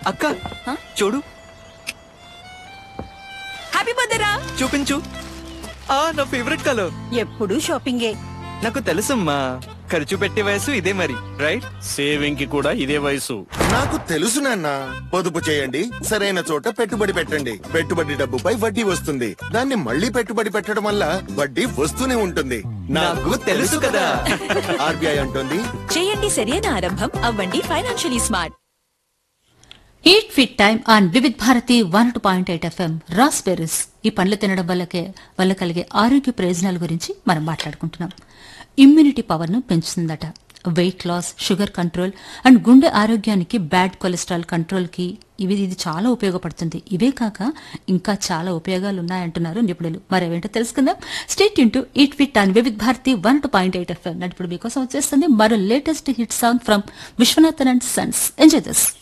అక్క చూడు happy birthday రా చూపించు ఆ నా ఫేవరెట్ కలర్ ఎప్పుడు షాపింగే నాకు తెలుసమ్మా ఖర్చు పెట్టే వయసు ఇదే మరి రైట్ సేవింగ్ కి కూడా ఇదే వయసు నాకు తెలుసు నాన్న పొదుపు చేయండి సరైన చోట పెట్టుబడి పెట్టండి పెట్టుబడి డబ్బుపై వడ్డీ వస్తుంది దాన్ని మళ్ళీ పెట్టుబడి పెట్టడం వల్ల వడ్డీ వస్తూనే ఉంటుంది నాకు తెలుసు కదా. ఆర్బీఐ అంటుంది చేయండి సరైన ఆరంభం అవ్వండి financially smart eat fit time on Vividh Bharati one two point eight FM raspberries ఈ పండ్లు తినడం వల్లకే వల్ల కలిగే ఆరోగ్య ప్రయోజనాల గురించి మనం మాట్లాడుకుంటున్నాం ఇమ్యూనిటీ పవర్ ను పెంచుతుందట weight loss sugar control and గుండె ఆరోగ్యానికి బ్యాడ్ కొలెస్ట్రాల్ కంట్రోల్ కి ఇవి ఇది చాలా ఉపయోగపడుతుంది ఇవే కాక ఇంకా చాలా ఉపయోగాలు ఉన్నాయంటున్నారు నిపుణులు మరేవేంటో తెలుసుకుందాం state into eat fit on Vividh Bharati one two point eight FM ఇప్పుడు మీకోసం వచ్చేస్తుంది మరో latest hit song from Viswanathan and sons enjoy this